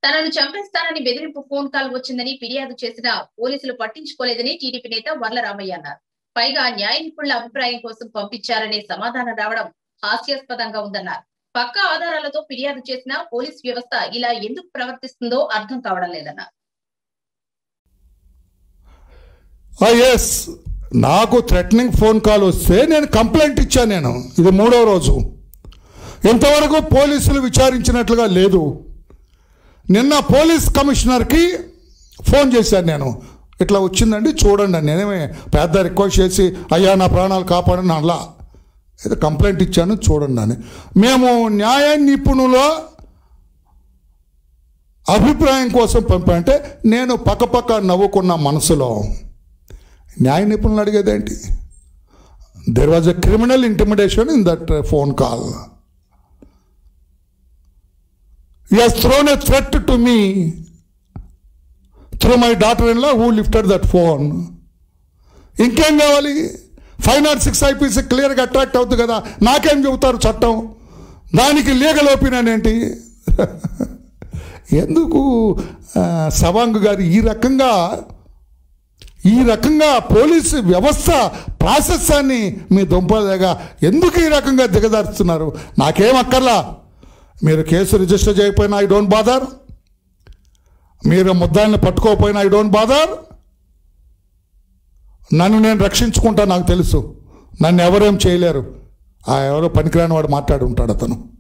తనను చంపేస్తానని బెదిరింపు phone call వచ్చిందని ఫిర్యాదు చేసిన పోలీసులు పట్టించుకోలేదని టీడీపీ నేత వర్ల రామయ్య అన్నారు పైగా న్యాయ నిపుణుల అభిప్రాయం కోసం పంపించారనే సమాధానం రావడం హాస్యాస్పదంగా ఉందన్నారు పక్క ఆధారాలతో ఫిర్యాదు చేసిన పోలీస్ వ్యవస్థ ఇలా ఎందుకు ప్రవర్తిస్తుందో అర్థం కావడం లేదన్నారు ఎస్ నాకు థ్రెటనింగ్ ఫోన్ కాల్ వస్తే నేను కంప్లైంట్ ఇచ్చాను నేను ఇది మూడో రోజు ఇంతవరకు పోలీసులు విచారించినట్లుగా లేదు నిన్న పోలీస్ కమిషనర్కి ఫోన్ చేశాను నేను ఇట్లా వచ్చిందండి చూడండి అని నేనేమే పెద్ద రిక్వెస్ట్ చేసి అయ్యా నా ప్రాణాలు కాపాడని అలా ఏదో కంప్లైంట్ ఇచ్చాను చూడండి అని మేము న్యాయ నిపుణుల అభిప్రాయం కోసం పంపంటే నేను పక్కపక్క నవ్వుకున్న మనసులో న్యాయ నిపుణులు అడిగేదేంటి there was a criminal intimidation in that phone call has thrown a threat to me through my daughter-in-law who lifted that phone. ఇంకేం కావాలి ఫైవ్ నాట్ సిక్స్ ఐపీసీ క్లియర్గా అట్రాక్ట్ అవుతుంది కదా నాకేం చెబుతారు చట్టం దానికి లీగల్ ఒపీనియన్ ఏంటి ఎందుకు ఆ, సవాంగ్ గారు ఈ రకంగా ఈ రకంగా పోలీసు వ్యవస్థ ప్రాసెస్సాన్ని మీ దుంపదగా ఎందుకు ఈ రకంగా దిగదారుస్తున్నారు నాకేం అక్కర్లా మీరు కేసు రిజిస్టర్ చేయకపోయినా ఐ డోంట్ బాదర్ మీరు ముద్దాయిల్ని పట్టుకోకపోయినా ఐ డోంట్ బాదర్ నన్ను నేను రక్షించుకుంటా నాకు తెలుసు నన్ను ఎవరేం చేయలేరు ఆ ఎవరో పనికిరాని వాడు మాట్లాడి ఉంటాడు అతను